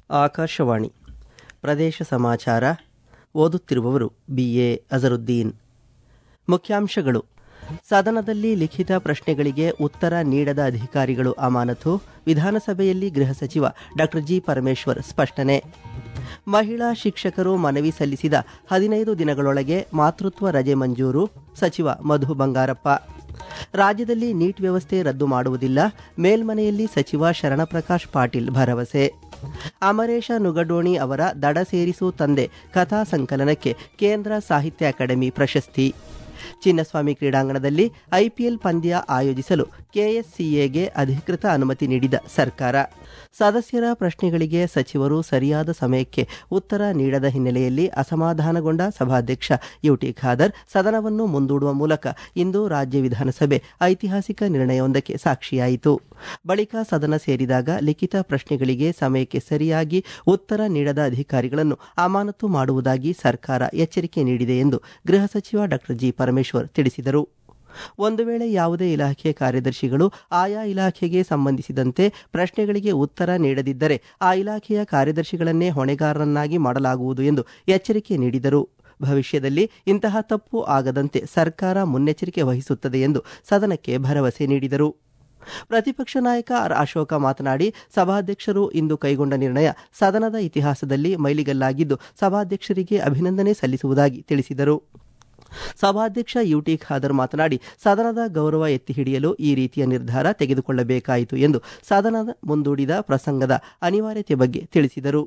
ಆಕಾಶವಾಣಿ ಪ್ರದೇಶ ಸಮಾಚಾರ ಓದುತ್ತಿರುವವರು ಬಿ ಎ ಅಜರುದ್ದೀನ್ ಮುಖ್ಯಾಂಶಗಳು ಸದನದಲ್ಲಿ ಲಿಖಿತ ಪ್ರಶ್ನೆಗಳಿಗೆ ಉತ್ತರ ನೀಡದ ಅಧಿಕಾರಿಗಳು ಅಮಾನತು ವಿಧಾನಸಭೆಯಲ್ಲಿ ಗೃಹ ಸಚಿವ ಡಾಕ್ಟರ್ ಜಿ ಪರಮೇಶ್ವರ್ ಸ್ಪಷ್ಟನೆ ಮಹಿಳಾ ಶಿಕ್ಷಕರು ಮನವಿ ಸಲ್ಲಿಸಿದ ಹದಿನೈದು ದಿನಗಳೊಳಗೆ ಮಾತೃತ್ವ ರಜೆ ಮಂಜೂರು ಸಚಿವ ಮಧು ಬಂಗಾರಪ್ಪ ರಾಜ್ಯದಲ್ಲಿ ನೀಟ್ ವ್ಯವಸ್ಥೆ ರದ್ದು ಮಾಡುವುದಿಲ್ಲ ಮೇಲ್ಮನೆಯಲ್ಲಿ ಸಚಿವ ಶರಣಪ್ರಕಾಶ್ ಪಾಟೀಲ್ ಭರವಸೆ ಅಮರೇಶ ನುಗಡೋಣಿ ಅವರ ದಡ ಸೇರಿಸು ತಂದೆ ಕಥಾ ಸಂಕಲನಕ್ಕೆ ಕೇಂದ್ರ ಸಾಹಿತ್ಯ ಅಕಾಡೆಮಿ ಪ್ರಶಸ್ತಿ ಚಿನ್ನಸ್ವಾಮಿ ಕ್ರೀಡಾಂಗಣದಲ್ಲಿ ಐಪಿಎಲ್ ಪಂದ್ಯ ಆಯೋಜಿಸಲು ಕೆಎಸ್ಸಿಎಗೆ ಅಧಿಕೃತ ಅನುಮತಿ ನೀಡಿದ ಸರ್ಕಾರ ಸದಸ್ಯರ ಪ್ರಶ್ನೆಗಳಿಗೆ ಸಚಿವರು ಸರಿಯಾದ ಸಮಯಕ್ಕೆ ಉತ್ತರ ನೀಡದ ಹಿನ್ನೆಲೆಯಲ್ಲಿ ಅಸಮಾಧಾನಗೊಂಡ ಸಭಾಧ್ಯಕ್ಷ ಯುಟಿ ಖಾದರ್ ಸದನವನ್ನು ಮುಂದೂಡುವ ಮೂಲಕ ಇಂದು ರಾಜ್ಯ ವಿಧಾನಸಭೆ ಐತಿಹಾಸಿಕ ನಿರ್ಣಯವೊಂದಕ್ಕೆ ಸಾಕ್ಷಿಯಾಯಿತು ಬಳಿಕ ಸದನ ಸೇರಿದಾಗ ಲಿಖಿತ ಪ್ರಶ್ನೆಗಳಿಗೆ ಸಮಯಕ್ಕೆ ಸರಿಯಾಗಿ ಉತ್ತರ ನೀಡದ ಅಧಿಕಾರಿಗಳನ್ನು ಅಮಾನತು ಮಾಡುವುದಾಗಿ ಸರ್ಕಾರ ಎಚ್ಚರಿಕೆ ನೀಡಿದೆ ಎಂದು ಗೃಹ ಸಚಿವ ಡಾಕ್ಟರ್ ಜಿ ಪರಮೇಶ್ವರ್ ತಿಳಿಸಿದರು ಒಂದು ವೇಳೆ ಯಾವುದೇ ಇಲಾಖೆ ಕಾರ್ಯದರ್ಶಿಗಳು ಆಯಾ ಇಲಾಖೆಗೆ ಸಂಬಂಧಿಸಿದಂತೆ ಪ್ರಶ್ನೆಗಳಿಗೆ ಉತ್ತರ ನೀಡದಿದ್ದರೆ ಆ ಇಲಾಖೆಯ ಕಾರ್ಯದರ್ಶಿಗಳನ್ನೇ ಹೊಣೆಗಾರರನ್ನಾಗಿ ಮಾಡಲಾಗುವುದು ಎಂದು ಎಚ್ಚರಿಕೆ ನೀಡಿದರು ಭವಿಷ್ಯದಲ್ಲಿ ಇಂತಹ ತಪ್ಪು ಆಗದಂತೆ ಸರ್ಕಾರ ಮುನ್ನೆಚ್ಚರಿಕೆ ವಹಿಸುತ್ತದೆ ಎಂದು ಸದನಕ್ಕೆ ಭರವಸೆ ನೀಡಿದರು ಪ್ರತಿಪಕ್ಷ ನಾಯಕ ಆರ್ ಅಶೋಕ ಮಾತನಾಡಿ ಸಭಾಧ್ಯಕ್ಷರು ಇಂದು ಕೈಗೊಂಡ ನಿರ್ಣಯ ಸದನದ ಇತಿಹಾಸದಲ್ಲಿ ಮೈಲಿಗಲ್ಲಾಗಿದ್ದು ಸಭಾಧ್ಯಕ್ಷರಿಗೆ ಅಭಿನಂದನೆ ಸಲ್ಲಿಸುವುದಾಗಿ ತಿಳಿಸಿದರು ಸಭಾಧ್ಯಕ್ಷ ಯುಟಿ ಖಾದರ್ ಮಾತನಾಡಿ ಸದನದ ಗೌರವ ಎತ್ತಿ ಹಿಡಿಯಲು ಈ ರೀತಿಯ ನಿರ್ಧಾರ ತೆಗೆದುಕೊಳ್ಳಬೇಕಾಯಿತು ಎಂದು ಸದನದ ಮುಂದೂಡಿದ ಪ್ರಸಂಗದ ಅನಿವಾರ್ಯತೆ ಬಗ್ಗೆ ತಿಳಿಸಿದರು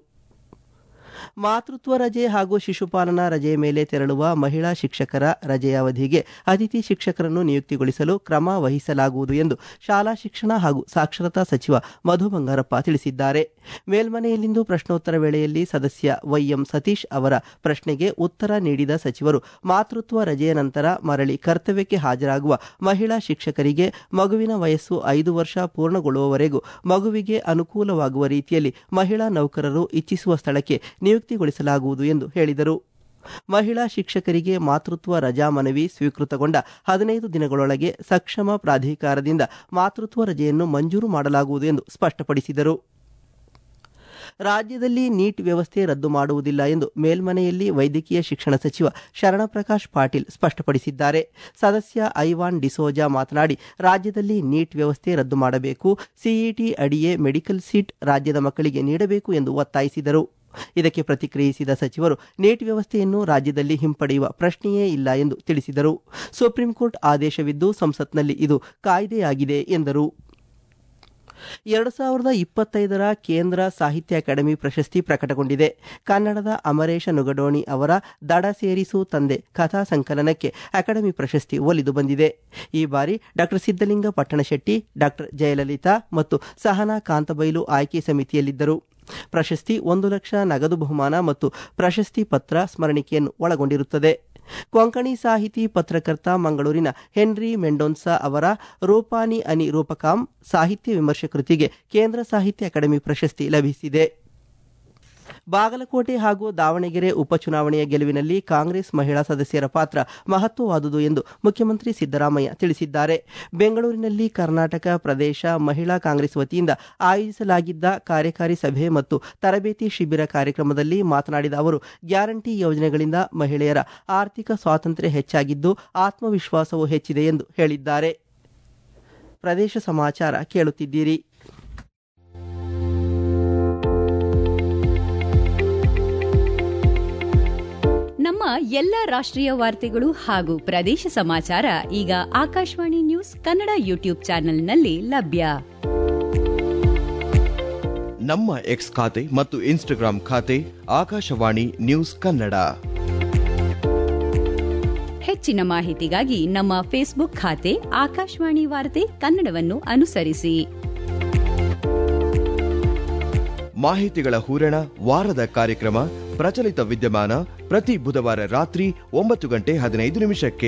ಮಾತೃತ್ವ ರಜೆ ಹಾಗೂ ಶಿಶುಪಾಲನಾ ರಜೆ ಮೇಲೆ ತೆರಳುವ ಮಹಿಳಾ ಶಿಕ್ಷಕರ ರಜೆಯ ಅವಧಿಗೆ ಅತಿಥಿ ಶಿಕ್ಷಕರನ್ನು ನಿಯುಕ್ತಿಗೊಳಿಸಲು ಕ್ರಮ ವಹಿಸಲಾಗುವುದು ಎಂದು ಶಾಲಾ ಶಿಕ್ಷಣ ಹಾಗೂ ಸಾಕ್ಷರತಾ ಸಚಿವ ಮಧು ಬಂಗಾರಪ್ಪ ತಿಳಿಸಿದ್ದಾರೆ ಮೇಲ್ಮನೆಯಲ್ಲಿಂದು ಪ್ರಶ್ನೋತ್ತರ ವೇಳೆಯಲ್ಲಿ ಸದಸ್ಯ ವೈಎಂ ಸತೀಶ್ ಅವರ ಪ್ರಶ್ನೆಗೆ ಉತ್ತರ ನೀಡಿದ ಸಚಿವರು ಮಾತೃತ್ವ ರಜೆಯ ನಂತರ ಮರಳಿ ಕರ್ತವ್ಯಕ್ಕೆ ಹಾಜರಾಗುವ ಮಹಿಳಾ ಶಿಕ್ಷಕರಿಗೆ ಮಗುವಿನ ವಯಸ್ಸು ಐದು ವರ್ಷ ಪೂರ್ಣಗೊಳ್ಳುವವರೆಗೂ ಮಗುವಿಗೆ ಅನುಕೂಲವಾಗುವ ರೀತಿಯಲ್ಲಿ ಮಹಿಳಾ ನೌಕರರು ಇಚ್ಛಿಸುವ ಸ್ಥಳಕ್ಕೆ ನಿಯುಕ್ತಿಗೊಳಿಸಲಾಗುವುದು ಎಂದು ಹೇಳಿದರು ಮಹಿಳಾ ಶಿಕ್ಷಕರಿಗೆ ಮಾತೃತ್ವ ರಜಾ ಮನವಿ ಸ್ವೀಕೃತಗೊಂಡ ಹದಿನೈದು ದಿನಗಳೊಳಗೆ ಸಕ್ಷಮ ಪ್ರಾಧಿಕಾರದಿಂದ ಮಾತೃತ್ವ ರಜೆಯನ್ನು ಮಂಜೂರು ಮಾಡಲಾಗುವುದು ಎಂದು ಸ್ಪಷ್ಟಪಡಿಸಿದರು ರಾಜ್ಯದಲ್ಲಿ ನೀಟ್ ವ್ಯವಸ್ಥೆ ರದ್ದು ಮಾಡುವುದಿಲ್ಲ ಎಂದು ಮೇಲ್ಮನೆಯಲ್ಲಿ ವೈದ್ಯಕೀಯ ಶಿಕ್ಷಣ ಸಚಿವ ಶರಣಪ್ರಕಾಶ್ ಪಾಟೀಲ್ ಸ್ಪಷ್ಟಪಡಿಸಿದ್ದಾರೆ ಸದಸ್ಯ ಐವಾನ್ ಡಿಸೋಜಾ ಮಾತನಾಡಿ ರಾಜ್ಯದಲ್ಲಿ ನೀಟ್ ವ್ಯವಸ್ಥೆ ರದ್ದು ಮಾಡಬೇಕು ಸಿಇಟಿ ಅಡಿಯೇ ಮೆಡಿಕಲ್ ಸೀಟ್ ರಾಜ್ಯದ ಮಕ್ಕಳಿಗೆ ನೀಡಬೇಕು ಎಂದು ಒತ್ತಾಯಿಸಿದರು ಇದಕ್ಕೆ ಪ್ರತಿಕ್ರಿಯಿಸಿದ ಸಚಿವರು ನೀಟ್ ವ್ಯವಸ್ಥೆಯನ್ನು ರಾಜ್ಯದಲ್ಲಿ ಹಿಂಪಡೆಯುವ ಪ್ರಶ್ನೆಯೇ ಇಲ್ಲ ಎಂದು ತಿಳಿಸಿದರು ಸುಪ್ರೀಂ ಕೋರ್ಟ್ ಆದೇಶವಿದ್ದು ಸಂಸತ್ನಲ್ಲಿ ಇದು ಕಾಯ್ದೆಯಾಗಿದೆ ಎಂದರು ಎರಡು ಸಾವಿರದ ಇಪ್ಪತ್ತೈದರ ಕೇಂದ್ರ ಸಾಹಿತ್ಯ ಅಕಾಡೆಮಿ ಪ್ರಶಸ್ತಿ ಪ್ರಕಟಗೊಂಡಿದೆ ಕನ್ನಡದ ಅಮರೇಶ ನುಗಡೋಣಿ ಅವರ ದಡ ಸೇರಿಸು ತಂದೆ ಕಥಾ ಸಂಕಲನಕ್ಕೆ ಅಕಾಡೆಮಿ ಪ್ರಶಸ್ತಿ ಒಲಿದು ಬಂದಿದೆ ಈ ಬಾರಿ ಡಾಕ್ಟರ್ ಸಿದ್ದಲಿಂಗ ಪಟ್ಟಣಶೆಟ್ಟಿ ಡಾಕ್ಟರ್ ಜಯಲಲಿತಾ ಮತ್ತು ಸಹನಾ ಕಾಂತಬೈಲು ಆಯ್ಕೆ ಸಮಿತಿಯಲ್ಲಿದ್ದರು ಪ್ರಶಸ್ತಿ ಒಂದು ಲಕ್ಷ ನಗದು ಬಹುಮಾನ ಮತ್ತು ಪ್ರಶಸ್ತಿ ಪತ್ರ ಸ್ಮರಣಿಕೆಯನ್ನು ಒಳಗೊಂಡಿರುತ್ತದೆ ಕೊಂಕಣಿ ಸಾಹಿತಿ ಪತ್ರಕರ್ತ ಮಂಗಳೂರಿನ ಹೆನ್ರಿ ಮೆಂಡೋನ್ಸಾ ಅವರ ರೂಪಾನಿ ಅನಿ ರೂಪಕಾಂ ಸಾಹಿತ್ಯ ವಿಮರ್ಶೆ ಕೃತಿಗೆ ಕೇಂದ್ರ ಸಾಹಿತ್ಯ ಅಕಾಡೆಮಿ ಪ್ರಶಸ್ತಿ ಲಭಿಸಿದೆ ಬಾಗಲಕೋಟೆ ಹಾಗೂ ದಾವಣಗೆರೆ ಉಪಚುನಾವಣೆಯ ಗೆಲುವಿನಲ್ಲಿ ಕಾಂಗ್ರೆಸ್ ಮಹಿಳಾ ಸದಸ್ಯರ ಪಾತ್ರ ಮಹತ್ವವಾದುದು ಎಂದು ಮುಖ್ಯಮಂತ್ರಿ ಸಿದ್ದರಾಮಯ್ಯ ತಿಳಿಸಿದ್ದಾರೆ ಬೆಂಗಳೂರಿನಲ್ಲಿ ಕರ್ನಾಟಕ ಪ್ರದೇಶ ಮಹಿಳಾ ಕಾಂಗ್ರೆಸ್ ವತಿಯಿಂದ ಆಯೋಜಿಸಲಾಗಿದ್ದ ಕಾರ್ಯಕಾರಿ ಸಭೆ ಮತ್ತು ತರಬೇತಿ ಶಿಬಿರ ಕಾರ್ಯಕ್ರಮದಲ್ಲಿ ಮಾತನಾಡಿದ ಅವರು ಗ್ಯಾರಂಟಿ ಯೋಜನೆಗಳಿಂದ ಮಹಿಳೆಯರ ಆರ್ಥಿಕ ಸ್ವಾತಂತ್ರ್ಯ ಹೆಚ್ಚಾಗಿದ್ದು ಆತ್ಮವಿಶ್ವಾಸವೂ ಹೆಚ್ಚಿದೆ ಎಂದು ಹೇಳಿದ್ದಾರೆ ಪ್ರದೇಶ ಸಮಾಚಾರ ಕೇಳುತ್ತಿದ್ದೀರಿ ನಮ್ಮ ಎಲ್ಲ ರಾಷ್ಟ್ರೀಯ ವಾರ್ತೆಗಳು ಹಾಗೂ ಪ್ರದೇಶ ಸಮಾಚಾರ ಈಗ ಆಕಾಶವಾಣಿ ನ್ಯೂಸ್ ಕನ್ನಡ ಯೂಟ್ಯೂಬ್ ಚಾನೆಲ್ನಲ್ಲಿ ಲಭ್ಯ ನಮ್ಮ ಎಕ್ಸ್ ಖಾತೆ ಮತ್ತು ಇನ್ಸ್ಟಾಗ್ರಾಂ ಖಾತೆ ಆಕಾಶವಾಣಿ ನ್ಯೂಸ್ ಕನ್ನಡ ಹೆಚ್ಚಿನ ಮಾಹಿತಿಗಾಗಿ ನಮ್ಮ ಫೇಸ್ಬುಕ್ ಖಾತೆ ಆಕಾಶವಾಣಿ ವಾರ್ತೆ ಕನ್ನಡವನ್ನು ಅನುಸರಿಸಿ ಮಾಹಿತಿಗಳ ಹೂರಣ ವಾರದ ಕಾರ್ಯಕ್ರಮ ಪ್ರಚಲಿತ ವಿದ್ಯಮಾನ ಪ್ರತಿ ಬುಧವಾರ ರಾತ್ರಿ ಒಂಬತ್ತು ಗಂಟೆ ಹದಿನೈದು ನಿಮಿಷಕ್ಕೆ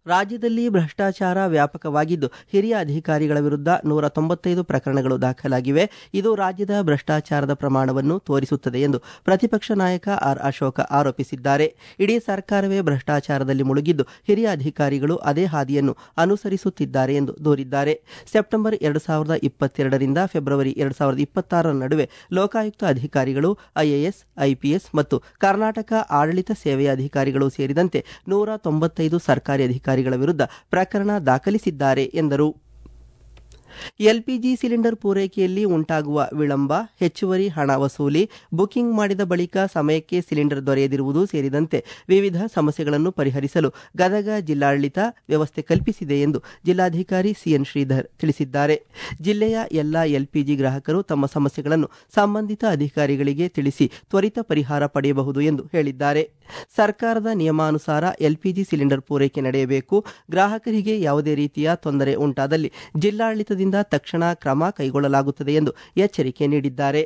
ರಾಜ್ಯದಲ್ಲಿ ಭ್ರಷ್ಟಾಚಾರ ವ್ಯಾಪಕವಾಗಿದ್ದು ಹಿರಿಯ ಅಧಿಕಾರಿಗಳ ವಿರುದ್ಧ ನೂರ ತೊಂಬತ್ತೈದು ಪ್ರಕರಣಗಳು ದಾಖಲಾಗಿವೆ ಇದು ರಾಜ್ಯದ ಭ್ರಷ್ಟಾಚಾರದ ಪ್ರಮಾಣವನ್ನು ತೋರಿಸುತ್ತದೆ ಎಂದು ಪ್ರತಿಪಕ್ಷ ನಾಯಕ ಆರ್ ಅಶೋಕ ಆರೋಪಿಸಿದ್ದಾರೆ ಇಡೀ ಸರ್ಕಾರವೇ ಭ್ರಷ್ಟಾಚಾರದಲ್ಲಿ ಮುಳುಗಿದ್ದು ಹಿರಿಯ ಅಧಿಕಾರಿಗಳು ಅದೇ ಹಾದಿಯನ್ನು ಅನುಸರಿಸುತ್ತಿದ್ದಾರೆ ಎಂದು ದೂರಿದ್ದಾರೆ ಸೆಪ್ಟೆಂಬರ್ ಎರಡು ಸಾವಿರದ ಇಪ್ಪತ್ತೆರಡರಿಂದ ಫೆಬ್ರವರಿ ಎರಡು ಸಾವಿರದ ಇಪ್ಪತ್ತಾರರ ನಡುವೆ ಲೋಕಾಯುಕ್ತ ಅಧಿಕಾರಿಗಳು ಐಎಎಸ್ ಐಪಿಎಸ್ ಮತ್ತು ಕರ್ನಾಟಕ ಆಡಳಿತ ಸೇವೆಯ ಅಧಿಕಾರಿಗಳು ಸೇರಿದಂತೆ ನೂರ ತೊಂಬತ್ತೈದು ಸರ್ಕಾರಿ ಅಧಿಕಾರಿಗಳ ವಿರುದ್ಧ ಪ್ರಕರಣ ದಾಖಲಿಸಿದ್ದಾರೆ ಎಂದರು ಎಲ್ಪಿಜಿ ಸಿಲಿಂಡರ್ ಪೂರೈಕೆಯಲ್ಲಿ ಉಂಟಾಗುವ ವಿಳಂಬ ಹೆಚ್ಚುವರಿ ಹಣ ವಸೂಲಿ ಬುಕಿಂಗ್ ಮಾಡಿದ ಬಳಿಕ ಸಮಯಕ್ಕೆ ಸಿಲಿಂಡರ್ ದೊರೆಯದಿರುವುದು ಸೇರಿದಂತೆ ವಿವಿಧ ಸಮಸ್ಯೆಗಳನ್ನು ಪರಿಹರಿಸಲು ಗದಗ ಜಿಲ್ಲಾಡಳಿತ ವ್ಯವಸ್ಥೆ ಕಲ್ಪಿಸಿದೆ ಎಂದು ಜಿಲ್ಲಾಧಿಕಾರಿ ಸಿಎನ್ ಶ್ರೀಧರ್ ತಿಳಿಸಿದ್ದಾರೆ ಜಿಲ್ಲೆಯ ಎಲ್ಲ ಎಲ್ಪಿಜಿ ಗ್ರಾಹಕರು ತಮ್ಮ ಸಮಸ್ಯೆಗಳನ್ನು ಸಂಬಂಧಿತ ಅಧಿಕಾರಿಗಳಿಗೆ ತಿಳಿಸಿ ತ್ವರಿತ ಪರಿಹಾರ ಪಡೆಯಬಹುದು ಎಂದು ಹೇಳಿದ್ದಾರೆ ಸರ್ಕಾರದ ನಿಯಮಾನುಸಾರ ಎಲ್ಪಿಜಿ ಸಿಲಿಂಡರ್ ಪೂರೈಕೆ ನಡೆಯಬೇಕು ಗ್ರಾಹಕರಿಗೆ ಯಾವುದೇ ರೀತಿಯ ತೊಂದರೆ ಉಂಟಾದಲ್ಲಿ ಜಿಲ್ಲಾಡಳಿತದಿಂದ ತಕ್ಷಣ ಕ್ರಮ ಕೈಗೊಳ್ಳಲಾಗುತ್ತದೆ ಎಂದು ಎಚ್ಚರಿಕೆ ನೀಡಿದ್ದಾರೆ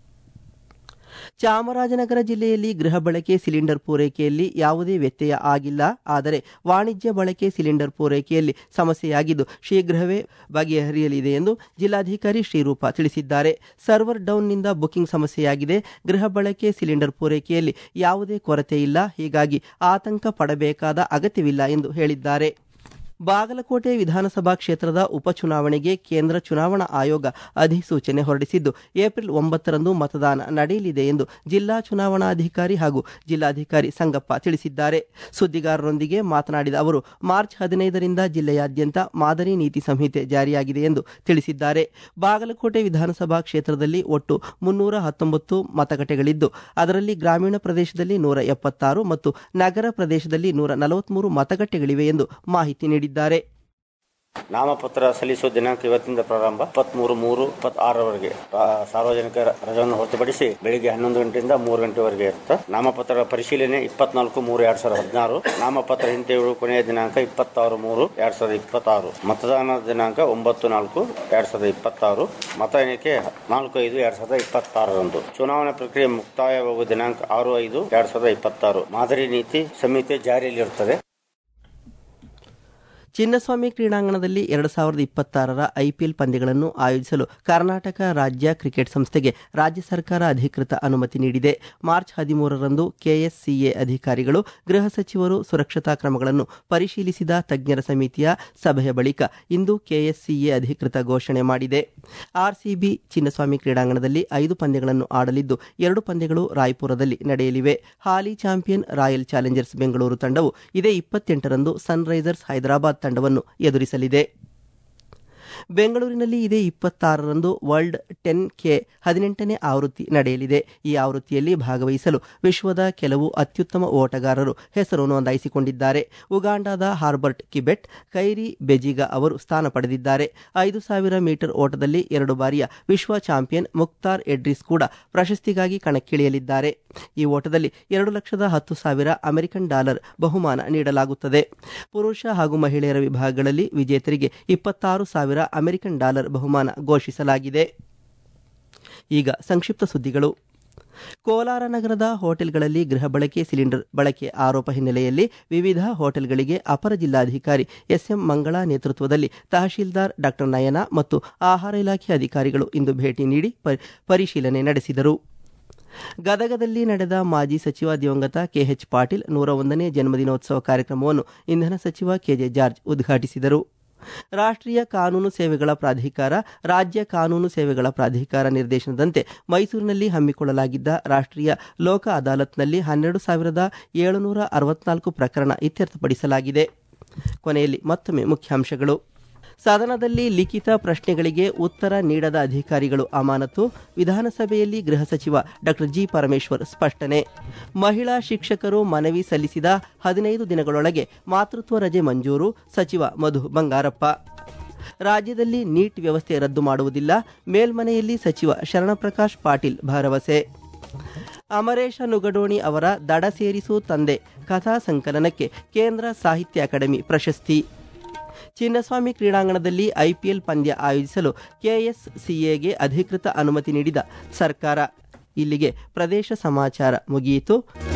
ಚಾಮರಾಜನಗರ ಜಿಲ್ಲೆಯಲ್ಲಿ ಗೃಹ ಬಳಕೆ ಸಿಲಿಂಡರ್ ಪೂರೈಕೆಯಲ್ಲಿ ಯಾವುದೇ ವ್ಯತ್ಯಯ ಆಗಿಲ್ಲ ಆದರೆ ವಾಣಿಜ್ಯ ಬಳಕೆ ಸಿಲಿಂಡರ್ ಪೂರೈಕೆಯಲ್ಲಿ ಸಮಸ್ಯೆಯಾಗಿದ್ದು ಶೀಘ್ರವೇ ಬಗೆಹರಿಯಲಿದೆ ಎಂದು ಜಿಲ್ಲಾಧಿಕಾರಿ ಶ್ರೀರೂಪ ತಿಳಿಸಿದ್ದಾರೆ ಸರ್ವರ್ ಡೌನ್ನಿಂದ ಬುಕಿಂಗ್ ಸಮಸ್ಯೆಯಾಗಿದೆ ಗೃಹ ಬಳಕೆ ಸಿಲಿಂಡರ್ ಪೂರೈಕೆಯಲ್ಲಿ ಯಾವುದೇ ಕೊರತೆ ಇಲ್ಲ ಹೀಗಾಗಿ ಆತಂಕ ಪಡಬೇಕಾದ ಅಗತ್ಯವಿಲ್ಲ ಎಂದು ಹೇಳಿದ್ದಾರೆ ಬಾಗಲಕೋಟೆ ವಿಧಾನಸಭಾ ಕ್ಷೇತ್ರದ ಉಪಚುನಾವಣೆಗೆ ಕೇಂದ್ರ ಚುನಾವಣಾ ಆಯೋಗ ಅಧಿಸೂಚನೆ ಹೊರಡಿಸಿದ್ದು ಏಪ್ರಿಲ್ ಒಂಬತ್ತರಂದು ಮತದಾನ ನಡೆಯಲಿದೆ ಎಂದು ಜಿಲ್ಲಾ ಚುನಾವಣಾಧಿಕಾರಿ ಹಾಗೂ ಜಿಲ್ಲಾಧಿಕಾರಿ ಸಂಗಪ್ಪ ತಿಳಿಸಿದ್ದಾರೆ ಸುದ್ದಿಗಾರರೊಂದಿಗೆ ಮಾತನಾಡಿದ ಅವರು ಮಾರ್ಚ್ ಹದಿನೈದರಿಂದ ಜಿಲ್ಲೆಯಾದ್ಯಂತ ಮಾದರಿ ನೀತಿ ಸಂಹಿತೆ ಜಾರಿಯಾಗಿದೆ ಎಂದು ತಿಳಿಸಿದ್ದಾರೆ ಬಾಗಲಕೋಟೆ ವಿಧಾನಸಭಾ ಕ್ಷೇತ್ರದಲ್ಲಿ ಒಟ್ಟು ಮುನ್ನೂರ ಹತ್ತೊಂಬತ್ತು ಮತಗಟ್ಟೆಗಳಿದ್ದು ಅದರಲ್ಲಿ ಗ್ರಾಮೀಣ ಪ್ರದೇಶದಲ್ಲಿ ನೂರ ಎಪ್ಪತ್ತಾರು ಮತ್ತು ನಗರ ಪ್ರದೇಶದಲ್ಲಿ ನೂರ ನಲವತ್ಮೂರು ಮತಗಟ್ಟೆಗಳಿವೆ ಎಂದು ಮಾಹಿತಿ ನೀಡಿದ್ದಾರೆ ನಾಮಪತ್ರ ಸಲ್ಲಿಸುವ ದಿನಾಂಕ ಇವತ್ತಿಂದ ಪ್ರಾರಂಭ ಇಪ್ಪತ್ಮೂರು ಮೂರು ಇಪ್ಪತ್ತಾರರವರೆಗೆ ಸಾರ್ವಜನಿಕ ರಜವನ್ನು ಹೊರತುಪಡಿಸಿ ಬೆಳಿಗ್ಗೆ ಹನ್ನೊಂದು ಗಂಟೆಯಿಂದ ಮೂರು ಗಂಟೆವರೆಗೆ ಇರುತ್ತೆ ನಾಮಪತ್ರ ಪರಿಶೀಲನೆ ಇಪ್ಪತ್ನಾಲ್ಕು ಮೂರು ಎರಡ್ ಸಾವಿರದ ಹದಿನಾರು ನಾಮಪತ್ರ ಹಿಂತೆಯುಳು ಕೊನೆಯ ದಿನಾಂಕ ಇಪ್ಪತ್ತಾರು ಮೂರು ಎರಡ್ ಸಾವಿರದ ಇಪ್ಪತ್ತಾರು ಮತದಾನ ದಿನಾಂಕ ಒಂಬತ್ತು ನಾಲ್ಕು ಎರಡ್ ಸಾವಿರದ ಇಪ್ಪತ್ತಾರು ಮತ ಎಣಿಕೆ ನಾಲ್ಕು ಐದು ಎರಡ್ ಸಾವಿರದ ಇಪ್ಪತ್ತಾರರಂದು ಚುನಾವಣಾ ಪ್ರಕ್ರಿಯೆ ಮುಕ್ತಾಯವಾಗುವ ದಿನಾಂಕ ಆರು ಐದು ಎರಡ್ ಸಾವಿರದ ಇಪ್ಪತ್ತಾರು ಮಾದರಿ ನೀತಿ ಸಂಹಿತೆ ಜಾರಿಯಲ್ಲಿರುತ್ತದೆ ಚಿನ್ನಸ್ವಾಮಿ ಕ್ರೀಡಾಂಗಣದಲ್ಲಿ ಎರಡು ಸಾವಿರದ ಇಪ್ಪತ್ತಾರರ ಐಪಿಎಲ್ ಪಂದ್ಯಗಳನ್ನು ಆಯೋಜಿಸಲು ಕರ್ನಾಟಕ ರಾಜ್ಯ ಕ್ರಿಕೆಟ್ ಸಂಸ್ಥೆಗೆ ರಾಜ್ಯ ಸರ್ಕಾರ ಅಧಿಕೃತ ಅನುಮತಿ ನೀಡಿದೆ ಮಾರ್ಚ್ ಹದಿಮೂರರಂದು ಕೆಎಸ್ಸಿಎ ಅಧಿಕಾರಿಗಳು ಗೃಹ ಸಚಿವರು ಸುರಕ್ಷತಾ ಕ್ರಮಗಳನ್ನು ಪರಿಶೀಲಿಸಿದ ತಜ್ಞರ ಸಮಿತಿಯ ಸಭೆಯ ಬಳಿಕ ಇಂದು ಕೆಎಸ್ಸಿಎ ಅಧಿಕೃತ ಘೋಷಣೆ ಮಾಡಿದೆ ಆರ್ಸಿಬಿ ಚಿನ್ನಸ್ವಾಮಿ ಕ್ರೀಡಾಂಗಣದಲ್ಲಿ ಐದು ಪಂದ್ಯಗಳನ್ನು ಆಡಲಿದ್ದು ಎರಡು ಪಂದ್ಯಗಳು ರಾಯ್ಪುರದಲ್ಲಿ ನಡೆಯಲಿವೆ ಹಾಲಿ ಚಾಂಪಿಯನ್ ರಾಯಲ್ ಚಾಲೆಂಜರ್ಸ್ ಬೆಂಗಳೂರು ತಂಡವು ಇದೇ ಇಪ್ಪತ್ತೆಂಟರಂದು ಸನ್ರೈಸರ್ಸ್ ಹೈದರಾಬಾದ್ ತಂಡವನ್ನು ಎದುರಿಸಲಿದೆ ಬೆಂಗಳೂರಿನಲ್ಲಿ ಇದೇ ಇಪ್ಪತ್ತಾರರಂದು ವರ್ಲ್ಡ್ ಟೆನ್ ಕೆ ಹದಿನೆಂಟನೇ ಆವೃತ್ತಿ ನಡೆಯಲಿದೆ ಈ ಆವೃತ್ತಿಯಲ್ಲಿ ಭಾಗವಹಿಸಲು ವಿಶ್ವದ ಕೆಲವು ಅತ್ಯುತ್ತಮ ಓಟಗಾರರು ಹೆಸರು ನೋಂದಾಯಿಸಿಕೊಂಡಿದ್ದಾರೆ ಉಗಾಂಡಾದ ಹಾರ್ಬರ್ಟ್ ಕಿಬೆಟ್ ಕೈರಿ ಬೆಜಿಗಾ ಅವರು ಸ್ಥಾನ ಪಡೆದಿದ್ದಾರೆ ಐದು ಸಾವಿರ ಮೀಟರ್ ಓಟದಲ್ಲಿ ಎರಡು ಬಾರಿಯ ವಿಶ್ವ ಚಾಂಪಿಯನ್ ಮುಕ್ತಾರ್ ಎಡ್ರಿಸ್ ಕೂಡ ಪ್ರಶಸ್ತಿಗಾಗಿ ಕಣಕ್ಕಿಳಿಯಲಿದ್ದಾರೆ ಈ ಓಟದಲ್ಲಿ ಎರಡು ಲಕ್ಷದ ಹತ್ತು ಸಾವಿರ ಅಮೆರಿಕನ್ ಡಾಲರ್ ಬಹುಮಾನ ನೀಡಲಾಗುತ್ತದೆ ಪುರುಷ ಹಾಗೂ ಮಹಿಳೆಯರ ವಿಭಾಗಗಳಲ್ಲಿ ವಿಜೇತರಿಗೆ ಇಪ್ಪತ್ತಾರು ಸಾವಿರ ಅಮೆರಿಕನ್ ಡಾಲರ್ ಬಹುಮಾನ ಘೋಷಿಸಲಾಗಿದೆ ಈಗ ಸಂಕ್ಷಿಪ್ತ ಸುದ್ದಿಗಳು ಕೋಲಾರ ನಗರದ ಹೋಟೆಲ್ಗಳಲ್ಲಿ ಗೃಹ ಬಳಕೆ ಸಿಲಿಂಡರ್ ಬಳಕೆ ಆರೋಪ ಹಿನ್ನೆಲೆಯಲ್ಲಿ ವಿವಿಧ ಹೋಟೆಲ್ಗಳಿಗೆ ಅಪರ ಜಿಲ್ಲಾಧಿಕಾರಿ ಎಸ್ಎಂ ಮಂಗಳಾ ನೇತೃತ್ವದಲ್ಲಿ ತಹಶೀಲ್ದಾರ್ ಡಾಕ್ಟರ್ ನಯನ ಮತ್ತು ಆಹಾರ ಇಲಾಖೆ ಅಧಿಕಾರಿಗಳು ಇಂದು ಭೇಟಿ ನೀಡಿ ಪರಿಶೀಲನೆ ನಡೆಸಿದರು ಗದಗದಲ್ಲಿ ನಡೆದ ಮಾಜಿ ಸಚಿವ ದಿವಂಗತ ಕೆಎಚ್ ಪಾಟೀಲ್ ನೂರ ಒಂದನೇ ಜನ್ಮದಿನೋತ್ಸವ ಕಾರ್ಯಕ್ರಮವನ್ನು ಇಂಧನ ಸಚಿವ ಕೆಜೆ ಜಾರ್ಜ್ ಉದ್ಘಾಟಿಸಿದರು ರಾಷ್ಟ್ರೀಯ ಕಾನೂನು ಸೇವೆಗಳ ಪ್ರಾಧಿಕಾರ ರಾಜ್ಯ ಕಾನೂನು ಸೇವೆಗಳ ಪ್ರಾಧಿಕಾರ ನಿರ್ದೇಶನದಂತೆ ಮೈಸೂರಿನಲ್ಲಿ ಹಮ್ಮಿಕೊಳ್ಳಲಾಗಿದ್ದ ರಾಷ್ಟ್ರೀಯ ಲೋಕ ಅದಾಲತ್ನಲ್ಲಿ ಹನ್ನೆರಡು ಸಾವಿರದ ಏಳುನೂರ ಅರವತ್ನಾಲ್ಕು ಪ್ರಕರಣ ಇತ್ಯರ್ಥಪಡಿಸಲಾಗಿದೆ ಕೊನೆಯಲ್ಲಿ ಮತ್ತೊಮ್ಮೆ ಮುಖ್ಯಾಂಶಗಳು ಸದನದಲ್ಲಿ ಲಿಖಿತ ಪ್ರಶ್ನೆಗಳಿಗೆ ಉತ್ತರ ನೀಡದ ಅಧಿಕಾರಿಗಳು ಅಮಾನತು ವಿಧಾನಸಭೆಯಲ್ಲಿ ಗೃಹ ಸಚಿವ ಡಾಕ್ಟರ್ ಜಿ ಪರಮೇಶ್ವರ್ ಸ್ಪಷ್ಟನೆ ಮಹಿಳಾ ಶಿಕ್ಷಕರು ಮನವಿ ಸಲ್ಲಿಸಿದ ಹದಿನೈದು ದಿನಗಳೊಳಗೆ ಮಾತೃತ್ವ ರಜೆ ಮಂಜೂರು ಸಚಿವ ಮಧು ಬಂಗಾರಪ್ಪ ರಾಜ್ಯದಲ್ಲಿ ನೀಟ್ ವ್ಯವಸ್ಥೆ ರದ್ದು ಮಾಡುವುದಿಲ್ಲ ಮೇಲ್ಮನೆಯಲ್ಲಿ ಸಚಿವ ಶರಣಪ್ರಕಾಶ್ ಪಾಟೀಲ್ ಭರವಸೆ ಅಮರೇಶ ನುಗಡೋಣಿ ಅವರ ದಡ ಸೇರಿಸು ತಂದೆ ಕಥಾ ಸಂಕಲನಕ್ಕೆ ಕೇಂದ್ರ ಸಾಹಿತ್ಯ ಅಕಾಡೆಮಿ ಪ್ರಶಸ್ತಿ ಚಿನ್ನಸ್ವಾಮಿ ಕ್ರೀಡಾಂಗಣದಲ್ಲಿ ಐಪಿಎಲ್ ಪಂದ್ಯ ಆಯೋಜಿಸಲು ಕೆಎಸ್ಸಿಎಗೆ ಅಧಿಕೃತ ಅನುಮತಿ ನೀಡಿದ ಸರ್ಕಾರ ಇಲ್ಲಿಗೆ ಪ್ರದೇಶ ಸಮಾಚಾರ ಮುಗಿಯಿತು